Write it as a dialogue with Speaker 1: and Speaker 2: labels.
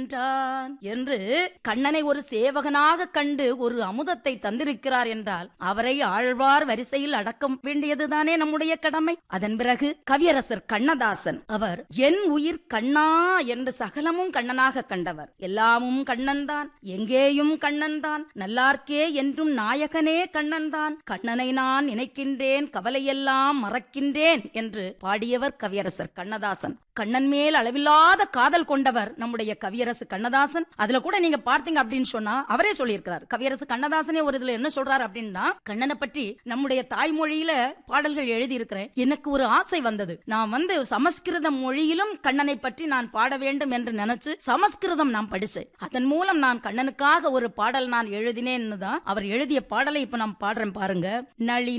Speaker 1: நின்றான் என்று கண்ணனை ஒரு சேவகனாக கண்டு ஒரு அமுதத்தை தந்திருக்கிறார் என்றால் அவரை ஆழ்வார் வரிசையில் அடக்கம் வேண்டியதுதானே நம்முடைய கடமை அதன் பிறகு கவியரசர் கண்ணதாசன் அவர் என் உயிர் கண்ணா என்று சகலமும் கண்ணனாக கண்டவர் எல்லாமும் கண்ணன்தான் எங்கேயும் கண்ணன்தான் நல்லார்க்கே என்றும் நாயகனே கண்ணன்தான் கண்ணனை நான் நினைக்கின்றேன் கவலையெல்லாம் மறக்கின்றேன் என்று பாடியவர் கவியரசர் கண்ணதாசன் கண்ணன் மேல் அளவில்லாத காதல் கொண்டவர் நம்முடைய கவியரசு கண்ணதாசன் அதுல கூட நீங்க பார்த்தீங்க அப்படின்னு சொன்னா அவரே சொல்லியிருக்கிறார் கவியரசு கண்ணதாசனே ஒரு இதுல என்ன சொல்றாரு அப்படின்னா கண்ணனை பற்றி நம்முடைய தாய்மொழியில பாடல்கள் எழுதி இருக்கிறேன் எனக்கு ஒரு ஆசை வந்தது நான் வந்து சமஸ்கிருத மொழியிலும் கண்ணனை பற்றி நான் பாட வேண்டும் என்று நினைச்சு சமஸ்கிருதம் நான் படிச்சேன் அதன் மூலம் நான் கண்ணனுக்காக ஒரு பாடல் நான் எழுதினேன்னு தான் அவர் எழுதிய பாடலை இப்ப நான் பாடுறேன் பாருங்க நளி